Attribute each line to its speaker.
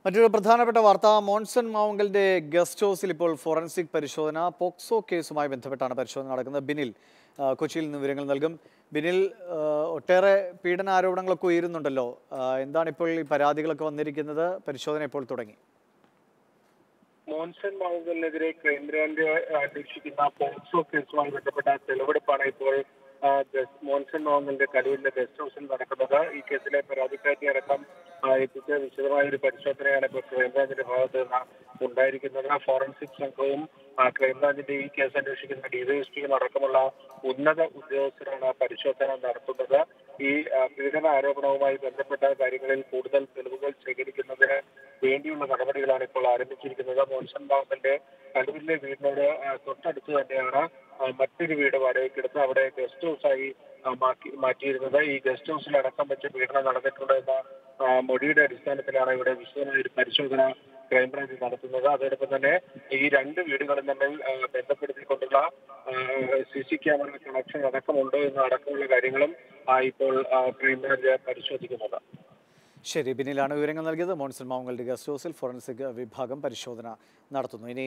Speaker 1: മറ്റൊരു പ്രധാനപ്പെട്ട വാർത്ത മോൺസൺ മാവുങ്കലിന്റെ ഗസ്റ്റ് ഹൗസിൽ ഇപ്പോൾ ഫോറൻസിക് പരിശോധന പോക്സോ കേസുമായി ബന്ധപ്പെട്ടാണ് പരിശോധന നടക്കുന്നത് ബിനിൽ ആ, കൊച്ചിയിൽ നിന്ന് വിവരങ്ങൾ നൽകും ബിനിൽ ആ, ഒട്ടേറെ പീഡന ആരോപണങ്ങളൊക്കെ ഉയരുന്നുണ്ടല്ലോ ആ, എന്താണ് ഇപ്പോൾ ഈ പരാതികളൊക്കെ വന്നിരിക്കുന്നത് പരിശോധന ഇപ്പോൾ തുടങ്ങി
Speaker 2: മോൻസൺ മാവുങ്കലിനെതിരെ ക്രൈംബ്രാഞ്ച് അന്വേഷിക്കുന്ന പോക്സോ കേസുമായി ബന്ധപ്പെട്ട തെളിവെടുപ്പാണ് ഇപ്പോൾ ആ, ഗസ്- മോൻസൺ മാവുങ്കലിന്റെ കലൂരിലെ ഗസ്റ്റ് ഹൗസിൽ നടക്കുന്നത് ഈ കേസിലെ പരാതിക്കാരി അടക്കം ആ, എത്തിച്ച വിശദമായ ഒരു പരിശോധനയാണ് ഇപ്പോൾ ക്രൈംബ്രാഞ്ചിന്റെ ഭാഗത്ത് നിന്ന് ഉണ്ടായിരിക്കുന്നത് ഫോറൻസിക് സംഘവും ആ, ക്രൈംബ്രാഞ്ചിന്റെ ഈ കേസ് അന്വേഷിക്കുന്ന ഡിവൈഎസ്പിയും അടക്കമുള്ള ഉന്നത ഉദ്യോഗസ്ഥരാണ് പരിശോധന നടത്തുന്നത് ഈ ആ, പീഡന ആരോപണവുമായി ബന്ധപ്പെട്ട കാര്യങ്ങളിൽ കൂടുതൽ തെളിവുകൾ ശേഖരിക്കുന്നതിന് വേണ്ടിയുള്ള നടപടികളാണ് ഇപ്പോൾ ആരംഭിച്ചിരിക്കുന്നത് മോൻസൺ ബാബന്റെ കലൂരിലെ വീടിനോട് ആ, തൊട്ടടുത്ത് തന്നെയാണ് ആ, മറ്റൊരു വീട് വാടകയ്ക്കെടുത്ത് അവിടെ ഗസ്റ്റ് ഹൗസായി ആ, മാറ്റി- മാറ്റിയിരുന്നത് ഈ ഗസ്റ്റ് ഹൗസിൽ അടക്കം വെച്ച് പീഡനം നടന്നിട്ടുണ്ട് എന്ന ആ, മൊഴിയുടെ അടിസ്ഥാനത്തിലാണ് ഇവിടെ വിശദമായ ഒരു പരിശോധന ക്രൈംബ്രാഞ്ച് നടത്തുന്നത് അതോടൊപ്പം തന്നെ ഈ രണ്ട് വീടുകളും തമ്മിൽ ആ, ബന്ധപ്പെടുത്തിക്കൊണ്ടുള്ള സി സി ക്യാമറ കണക്ഷൻ അടക്കമുണ്ടോ എന്ന അടക്കമുള്ള കാര്യങ്ങളും ആ, ഇപ്പോൾ ആ, ക്രൈംബ്രാഞ്ച് പരിശോധിക്കുന്നത്
Speaker 1: ശരി ബിനിലാണ് വിവരങ്ങൾ നൽകിയത് മോൺസൺ മാവുങ്കലിന്റെ ഗസ്റ്റ് ഹൗസിൽ ഫോറൻസിക് വിഭാഗം പരിശോധന നടത്തുന്നു ഇനി